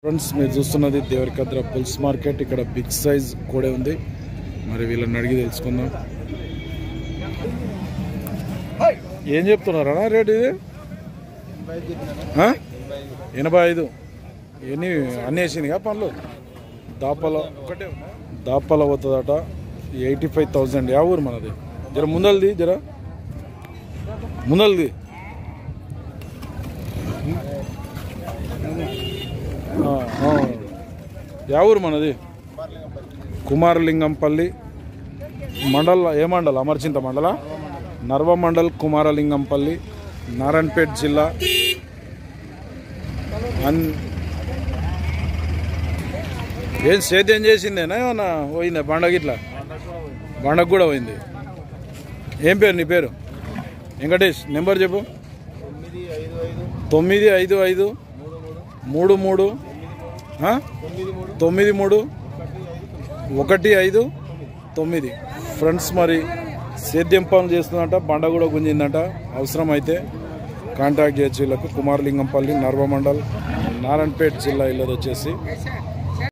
Friends మీరు చూస్తున్నది Devarkadra bulls market ఇక్కడ బిగ్ సైజ్ కూడా ఉంది మరి వీళ్ళని అడిగి తెలుసుకుందాం ఏం చెప్తున్నారా రేట్ ఇది ఆ? ఎనభై ఐదు ఎన్ని అన్ని వేసినాయిగా పనులు దాపల దాపల పోతుందట ఎయిటీ ఫైవ్ థౌజండ్ యా ఊరు మనది జర ముందల్ది జర ముందల్ది ఆ, ఆ. యా ఊరు మనది కుమారలింగంపల్లి మండల్ ఏ మండల్ అమర్చింత మండల నర్వ మండల్ కుమారలింగంపల్లి నారాయణపేట్ జిల్లా అన్ ఏం సేద్యం చేసిందేనా ఏమన్నా పోయిందా బండకి ఇట్లా బండకు కూడా పోయింది ఏం పేరు నీ పేరు వెంకటేష్ నెంబర్ చెప్పు తొమ్మిది ఐదు ఐదు తొమ్మిది ఐదు ఐదు మూడు మూడు మూడు మూడు ఆ? తొమ్మిది మూడు తొమ్మిది మూడు ఒకటి ఐదు తొమ్మిది. ఒకటి ఐదు తొమ్మిది ఫ్రెండ్స్ మరి సేద్యం పనులు చేస్తుందంట బండ కూడా గుంజిందంట అవసరం అయితే కాంటాక్ట్ చేయొచ్చు వీళ్ళకు కుమారలింగంపల్లి నర్వ మండల్ నారాయణపేట్ జిల్లా ఇల్లది వచ్చేసి